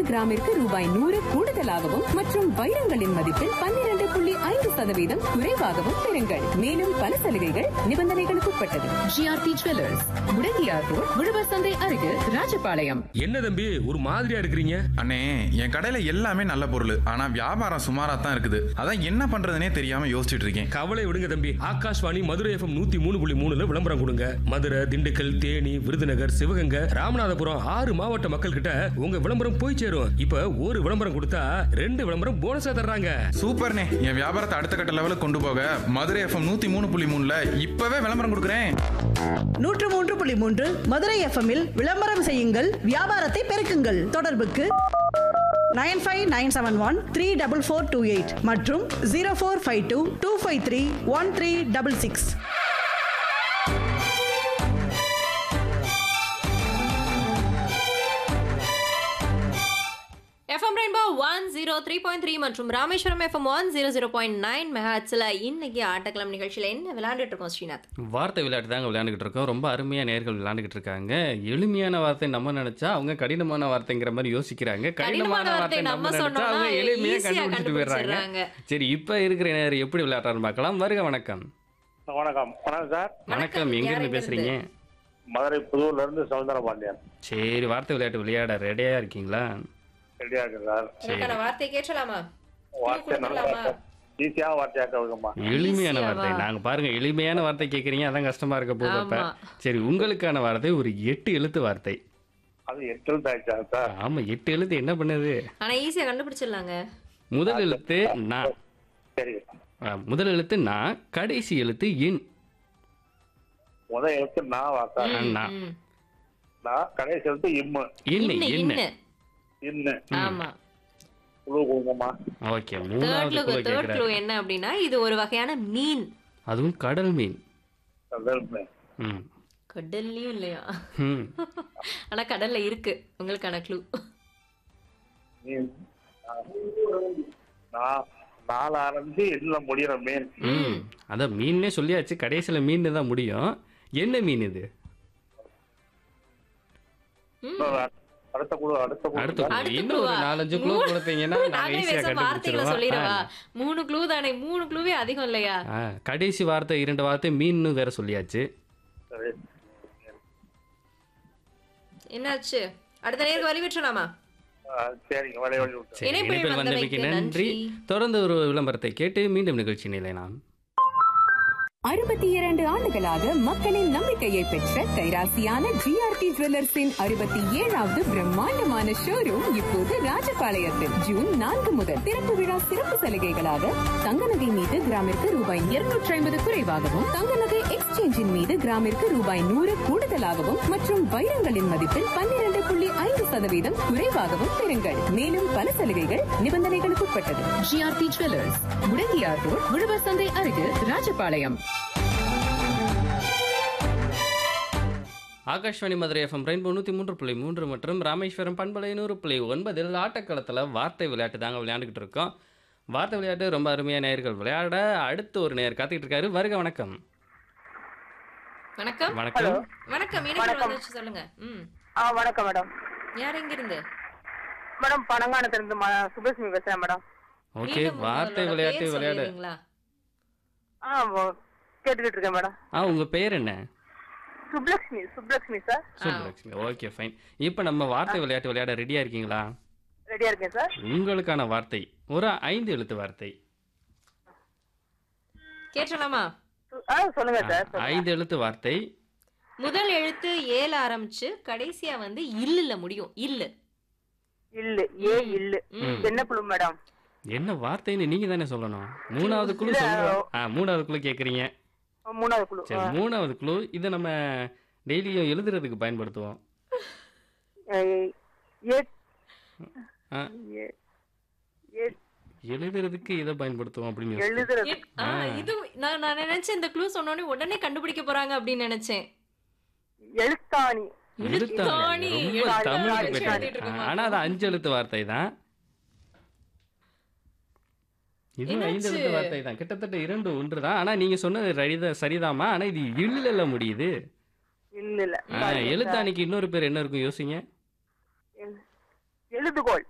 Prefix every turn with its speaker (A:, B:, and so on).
A: கிராமிற்கு ரூபாய் நூறு கூடுதலாகவும் மற்றும் வைரங்களின் மதிப்பில் பன்னிரண்டு புள்ளி ஐந்து சதவீதம் குறைவாகவும் பெறுங்கள் மேலும் பல சலுகைகள் நிபந்தனைகளுக்கு உட்பட்டது ஜிஆர்டி ஜுவல்லர்ஸ் முடங்கியார் ரோட் உழவர் சந்தை அருகில் ராஜபாளையம்
B: என்ன தம்பி ஒரு மாதிரியா இருக்கிறீங்க
C: அண்ணே என் கடையில எல்லாமே நல்ல பொருள் ஆனா வியாபாரம் சுமாரா தான் இருக்குது அதான் என்ன பண்றதுனே தெரியாம யோசிச்சுட்டு இருக்கேன்
B: கவலை விடுங்க தம்பி ஆகாஷ்வாணி மதுரை எஃப்எம் நூத்தி மூணு புள்ளி மூணுல விளம்பரம் கொடுங்க மதுரை திண்டுக்கல் தேனி விருதுநகர் சிவகங்கை ராமநாதபுரம் ஆறு மாவட்ட மக்கள் கிட்ட உங்க விளம்பரம் போய் சேரும் இப்ப ஒரு விளம்பரம் கொடுத்தா ரெண்டு விளம்பரம் போனஸா தர்றாங்க
C: சூப்பர்ண்ணே என் வியாபாரத்தை அடுத்த கட்ட லெவலுக்கு கொண்டு போக மதுரை எஃப்எம் நூத்தி மூணு புள்ளி மூணுல இப்பவே விளம்பரம் கொடுக்குறேன்
D: நூற்று மூன்று புள்ளி மூன்று மதுரை எஃப்எம்மில் விளம்பரம் செய்யுங்கள் வியாபாரத்தை பெருக்குங்கள் தொடர்புக்கு nine five nine seven one three double four two eight மற்றும் zero four five two two five three one three double six
E: FM rainbow one zero three point three மற்றும் Rameswaram FM one zero zero point nine மெஹாட்ஸில் இன்னைக்கு ஆட்டக்கிழமை நிகழ்ச்சியில் என்ன விளையாண்டுட்டு இருக்கோம் ஸ்ரீநாத்
F: வார்த்தை விளையாட்டு தாங்க விளையாண்டுக்கிட்டு இருக்கோம் ரொம்ப அருமையாக நேர்கள் விளையாண்டுக்கிட்டு இருக்காங்க எளிமையான வார்த்தை நம்ம நினைச்சா அவங்க கடினமான வார்த்தைங்கிற மாதிரி யோசிக்கிறாங்க கடினமான வார்த்தை நம்ம நினைச்சா
E: சொன்னோம்னா
F: அவங்க எளிமையாக
E: ஈஸியா
F: கண்டுபிடிச்சிட்டு போயிடுறாங்க
E: கண்டுபிடிச்சிடுறாங்க
F: சரி இப்போ இருக்கிற நேரம் எப்படி விளையாடுறான்னு பார்க்கலாம் வருக வணக்கம்
G: வணக்கம் வணக்கம் சார்
F: வணக்கம் எங்கேருந்து
E: யார்
F: பேசுறீங்க
G: மதுரை புதூர்ல இருந்து சவுந்தர பாண்டியன்
F: சரி வார்த்தை விளையாட்டு விளையாட ரெடியாக இருக்கீங்களா
G: ரெடியா இருக்கு சார்
E: உங்களுக்கான வார்த்தை கேட்கலாமா
G: வார்த்தை நல்ல
E: கொடுக்கலாமா?
G: வார்த்தை ஈஸியாக வார்த்தையாக்க இருக்குமா
F: எளிமையான
E: ஈஸியாவா?
F: வார்த்தை நாங்க பாருங்க எளிமையான வார்த்தை கேட்குறீங்க அதான் கஷ்டமா இருக்க போகுது அப்ப
E: ஆமா.
F: சரி உங்களுக்கான வார்த்தை ஒரு எட்டு எழுத்து வார்த்தை
G: அது எட்டு எழுத்து ஆயிடுச்சா சார்
F: ஆமா எட்டு எழுத்து என்ன பண்ணுது
E: ஆனா ஈஸியா கண்டுபிடிச்சிடலாங்க
F: முதல் எழுத்து நான்
G: சரி
F: ஆ, முதல் எழுத்து நான் கடைசி எழுத்து எண்
G: முதல் எழுத்து நான் வா சார்
F: அண்ணா
E: ம்.
G: நான் கடைசி எழுத்து இம்மு
F: என்ன
E: இன்னு,
F: என்ன
E: இன்னு.
G: இன்னு
E: ஆமா
G: குழு குழுங்கம்மா
F: ஓகே
E: தேர்ட்
F: மூணாவது
E: க்ளூ
F: குழு
E: தேர்ட் க்ளூ
F: கேட்குறாரு
E: என்ன அப்படின்னா இது ஒரு வகையான மீன்
F: அதுவும் கடல் மீன்
G: வெல்மே
F: ம்
E: கடல்லையும் இல்லையா
F: ம்
E: ஆனா கடல்ல இருக்கு உங்களுக்கான க்ளூ
G: நீ நான் நாலு ஆரம்பிச்சு எதுல முடியிற மீன்
F: ம் அதான் மீன்னே சொல்லியாச்சு கடைசியில் மீன் தான் முடியும் என்ன மீன் இது
G: இன்னொரு அடுத்த குழு அடுத்த குழு
F: அடுத்த குழு
E: அடுத்த
F: இன்னும் ஒரு
E: clue-வா?
F: நாலஞ்சு குழு
E: மூணு-
F: கொடுத்தீங்கன்னா நாங்கள்
E: நாங்களே
F: ஈஸியாக
E: பேச வார்த்தைகளை சொல்லிடவா
F: கண்டுபிடிச்சிருவோம்
E: மூணு க்ளூ தானே மூணு க்ளூவே அதிகம் இல்லையா
F: ஆ கடைசி வார்த்தை இரண்டு வார்த்தை மீன்னு வேற சொல்லியாச்சு
G: சரி.
E: என்னாச்சு அடுத்த நேருக்கு வழி விட்டுலாமா
G: ஆ, சரிங்க வழி வழி விட்டு
F: சரி
E: இணைப்பில்
F: இணைப்பில் வந்தமைக்கு
E: வந்தமைக்கு
F: நன்றி
E: நன்றி.
F: தொடர்ந்து ஒரு விளம்பரத்தை கேட்டு மீண்டும் நிகழ்ச்சி நிலை நாம்
A: அறுபத்தி இரண்டு ஆண்டுகளாக மக்களின் நம்பிக்கையை பெற்ற கைராசியான ஜிஆர்டி ஜுவல்லர்ஸின் அறுபத்தி ஏழாவது பிரம்மாண்டமான ஷோரூம் இப்போது ராஜபாளையத்தில் ஜூன் நான்கு முதல் திறப்பு விழா சிறப்பு சலுகைகளாக தங்க நகை மீது கிராமிற்கு ரூபாய் இருநூற்றி ஐம்பது குறைவாகவும் தங்க நகை எக்ஸ்சேஞ்சின் மீது கிராமிற்கு ரூபாய் நூறு கூடுதலாகவும் மற்றும் வைரங்களின் மதிப்பில் பன்னிரண்டு புள்ளி ஐந்து சதவீதம் குறைவாகவும் பெறுங்கள் மேலும் பல சலுகைகள் நிபந்தனைகளுக்கு உட்பட்டது ஜிஆர்டி ஜுவல்லர்ஸ் முடங்கியார் ரோட் உழவர் சந்தை அருகில் ராஜபாளையம்
F: ஆகாஷ்வாணி மதுரை எஃப்எம் ரெயின்போ நூற்றி மூன்று புள்ளி மூன்று மற்றும் ராமேஸ்வரம் பண்பலை நூறு புள்ளி ஒன்பதில் ஆட்டக்களத்தில் வார்த்தை விளையாட்டு தாங்க விளையாண்டுக்கிட்டு இருக்கோம் வார்த்தை விளையாட்டு ரொம்ப அருமையாக நேயர்கள் விளையாட அடுத்து ஒரு நேயர் காத்துக்கிட்டு இருக்காரு வருக வணக்கம்
E: வணக்கம்
F: வணக்கம்
E: வணக்கம் இணைப்பில் வந்துச்சு சொல்லுங்க ம்
H: ஆ வணக்கம் மேடம்
E: யார் எங்க இருந்து
H: மேடம் பனங்கானத்திலிருந்து ம- சுபலட்சுமி பேசுறேன் மேடம்
F: ஓகே
E: மீண்டும்
F: வார்த்தை
E: உங்களோட
F: விளையாட்டு
E: பேர்
F: விளையாடு
E: சொல்லிடுறீங்களா?
H: ஆ வ- கேட்டுக்கிட்டு இருக்கேன் மேடம்
F: ஆ உங்கள் பேர் என்ன
H: Subalakshmi Subalakshmi sir
F: Subalakshmi okay fine இப்போ நம்ம வார்த்தை விளையாட்டு விளையாட ரெடியாக இருக்கீங்களா
H: ரெடியா இருக்கேன் சார்
F: உங்களுக்கான வார்த்தை ஒரு ஐந்து எழுத்து வார்த்தை
E: கேட்டலாமா
H: சு- ஆ சொல்லுங்க சார் சொல்லுங்க.
F: ஐந்து எழுத்து வார்த்தை
E: முதல் எழுத்து ஏல ஆரம்பிச்சு கடைசியா வந்து இல்லுல முடியும் இல்லு
H: இல்லு ஏ இல்லு
E: ம்.
H: என்ன குழு மேடம்
F: என்ன வார்த்தைன்னு நீங்க தானே சொல்லணும் மூணாவது குழு
H: இல்ல.
F: சொல்லுவோம் ஆ மூணாவது குழு கேட்குறீங்க
H: மூணாவது குழு
F: சரி மூணாவது குழு இதை நம்ம டெய்லியும் எழுதுறதுக்கு பயன்படுத்துவோம்
H: ஆ, ஏ
F: ஆ,
H: ஏ- ஏ-
F: எழுதுறதுக்கு இதை பயன்படுத்துவோம் அப்படின்னு யோசிச்சேன்.
H: எழுதுறது
E: ஆ, இது நான் நான் நினைச்சேன் இந்த க்ளூ சொன்னோடனே உடனே கண்டுபிடிக்க போறாங்க அப்படின்னு நினைச்சேன்
H: எழுத்தாணி
F: எழுத்தாணி
E: எழுத்தாணி.
F: ரொம்ப
E: எழுத்தாணி.
F: தமிழுக்கு
E: எழுத்தாணி
F: போயிட்டாங்க
E: எழுதிட்டு இருக்கோமா?
F: ஆனா அது அஞ்சு எழுத்து வார்த்தை தான் இது ஐந்து
E: என்னாச்சு?
F: எழுத்து வார்த்தை தான் கிட்டத்தட்ட இரண்டு ஒன்று தான் ஆனா நீங்க சொன்னது சரிதான் சரிதாமா ஆனா இது இல்ல முடியுது
H: இல்ல இல்ல
F: ஆ, எழுத்தாணிக்கு இன்னொரு பேர் என்ன இருக்கும் யோசிங்க
H: எழுதுகோள்